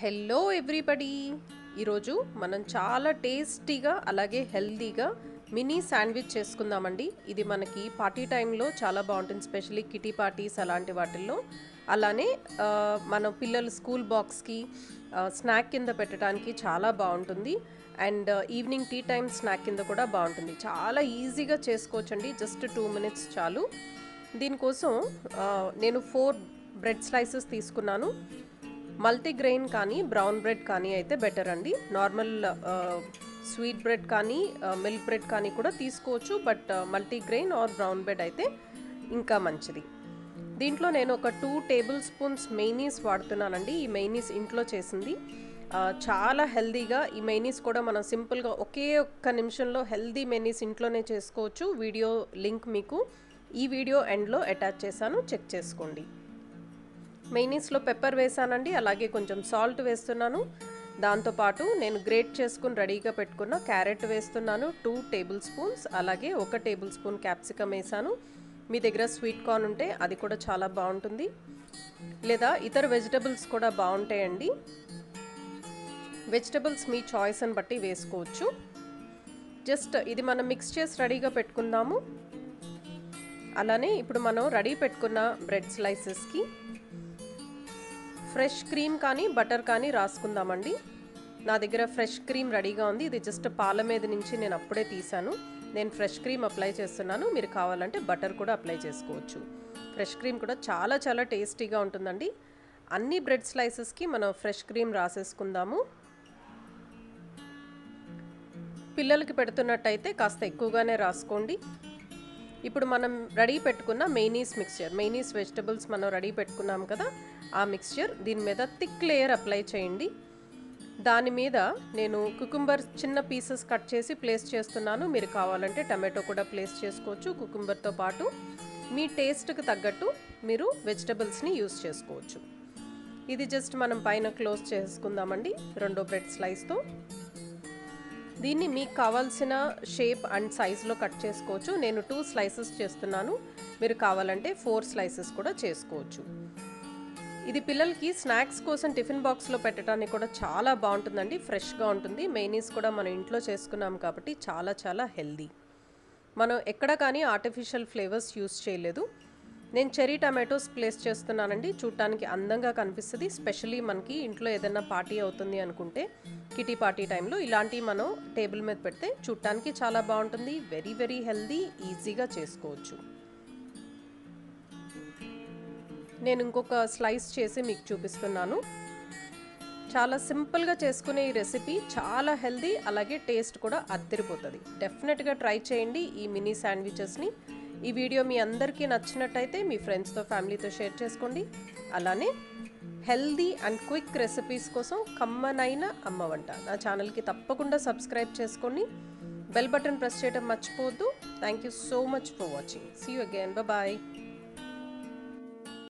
hello everybody ఈరోజు మనం చాలా టేస్టీగా అలాగే హెల్తీగా మినీ శాండ్విచ్ చేసుకుందామండి ఇది మనకి పార్టీ టైంలో చాలా బాగుంటుంది స్పెషల్లీ కిటీ పార్టీస్ అలాంటి వాటిల్లో అలానే ఆ, మన పిల్లల స్కూల్ బాక్స్కి స్నాక్ కింద పెట్టడానికి చాలా బాగుంటుంది and evening tea time snack కింద కూడా బాగుంటుంది చాలా ఈజీగా చేసుకోవచ్చండి జస్ట్ టూ మినిట్స్ చాలు దీనికోసం ఆ, నేను ఫోర్ బ్రెడ్ స్లైసెస్ తీసుకున్నాను మల్టీగ్రెయిన్ కానీ బ్రౌన్ బ్రెడ్ కానీ అయితే బెటర్ అండి నార్మల్ స్వీట్ బ్రెడ్ కానీ మిల్క్ బ్రెడ్ కానీ కూడా తీసుకోవచ్చు but multigrain or brown bread అయితే ఇంకా మంచిది దీంట్లో నేను ఒక టూ టేబుల్ స్పూన్స్ మెయినీస్ వాడుతున్నానండి ఈ మెయినీస్ ఇంట్లో చేసింది ఆ, చాలా హెల్దీగా ఈ మెయినీస్ కూడా మనం సింపుల్గా ఒకే ఒక్క నిమిషంలో హెల్దీ మెయినీస్ ఇంట్లోనే చేసుకోవచ్చు వీడియో లింక్ మీకు ఈ వీడియో ఎండ్లో అటాచ్ చేశాను చెక్ చేసుకోండి మెయినీస్లో పెప్పర్ వేసానండి అలాగే కొంచెం సాల్ట్ వేస్తున్నాను దాంతోపాటు నేను గ్రేట్ చేసుకుని రెడీగా పెట్టుకున్న క్యారెట్ వేస్తున్నాను టూ టేబుల్ స్పూన్స్ అలాగే ఒక టేబుల్ స్పూన్ క్యాప్సికమ్ వేసాను మీ దగ్గర స్వీట్ కార్న్ ఉంటే అది కూడా చాలా బాగుంటుంది లేదా ఇతర వెజిటబుల్స్ కూడా బాగుంటాయండి వెజిటబుల్స్ మీ చాయిస్ని బట్టి వేసుకోవచ్చు జస్ట్ ఇది మనం మిక్స్ చేసి రెడీగా పెట్టుకుందాము అలానే ఇప్పుడు మనం రెడీ పెట్టుకున్న బ్రెడ్ స్లైసెస్కి ఫ్రెష్ క్రీమ్ కానీ బటర్ కానీ రాసుకుందామండి నా దగ్గర ఫ్రెష్ క్రీమ్ రెడీగా ఉంది ఇది జస్ట్ పాల మీద నుంచి నేను అప్పుడే తీసాను నేను ఫ్రెష్ క్రీమ్ అప్లై చేస్తున్నాను మీరు కావాలంటే బటర్ కూడా అప్లై చేసుకోవచ్చు ఫ్రెష్ క్రీమ్ కూడా చాలా చాలా టేస్టీగా ఉంటుందండి అన్ని బ్రెడ్ స్లైసెస్కి మనం ఫ్రెష్ క్రీమ్ రాసేసుకుందాము పిల్లలకి పెడుతున్నట్టయితే కాస్త ఎక్కువగానే రాసుకోండి ఇప్పుడు మనం రెడీ పెట్టుకున్న మెయినీస్ మిక్స్చర్ మెయినీస్ వెజిటబుల్స్ మనం రెడీ పెట్టుకున్నాం కదా ఆ మిక్స్చర్ దీని మీద థిక్ లేయర్ అప్లై చేయండి దాని మీద నేను కుకుంబర్ చిన్న పీసెస్ కట్ చేసి ప్లేస్ చేస్తున్నాను మీరు కావాలంటే టమాటో కూడా ప్లేస్ చేసుకోవచ్చు కుకుంబర్తో పాటు మీ టేస్ట్కి తగ్గట్టు మీరు వెజిటబుల్స్ని యూస్ చేసుకోవచ్చు ఇది జస్ట్ మనం పైన క్లోజ్ చేసుకుందామండి రెండో బ్రెడ్ స్లైస్తో దీన్ని మీకు కావాల్సిన షేప్ అండ్ సైజులో కట్ చేసుకోవచ్చు నేను టూ స్లైసెస్ చేస్తున్నాను మీరు కావాలంటే ఫోర్ స్లైసెస్ కూడా చేసుకోవచ్చు ఇది పిల్లలకి స్నాక్స్ కోసం టిఫిన్ బాక్స్లో పెట్టడానికి కూడా చాలా బాగుంటుందండి ఫ్రెష్గా ఉంటుంది మెయినీస్ కూడా మనం ఇంట్లో చేసుకున్నాం కాబట్టి చాలా చాలా హెల్దీ మనం ఎక్కడ కానీ ఆర్టిఫిషియల్ ఫ్లేవర్స్ యూస్ చేయలేదు నేను చెరీ టమాటోస్ ప్లేస్ చేస్తున్నానండి చూడటానికి అందంగా కనిపిస్తుంది స్పెషలీ మనకి ఇంట్లో ఏదైనా పార్టీ అవుతుంది అనుకుంటే కిటీ పార్టీ టైంలో ఇలాంటివి మనం టేబుల్ మీద పెడితే చూడటానికి చాలా బాగుంటుంది వెరీ వెరీ హెల్దీ ఈజీగా చేసుకోవచ్చు నేను ఇంకొక స్లైస్ చేసి మీకు చూపిస్తున్నాను చాలా సింపుల్గా చేసుకునే ఈ రెసిపీ చాలా హెల్దీ అలాగే టేస్ట్ కూడా అద్దరిపోతుంది డెఫినెట్గా ట్రై చేయండి ఈ మినీ శాండ్విచెస్ని ఈ వీడియో మీ అందరికీ నచ్చినట్టయితే మీ ఫ్రెండ్స్తో ఫ్యామిలీతో షేర్ చేసుకోండి అలానే హెల్దీ అండ్ క్విక్ రెసిపీస్ కోసం కమ్మనైన అమ్మ వంట నా ఛానల్కి తప్పకుండా సబ్స్క్రైబ్ చేసుకోండి బెల్ బటన్ ప్రెస్ చేయడం మర్చిపోవద్దు thank you so much for watching see you again bye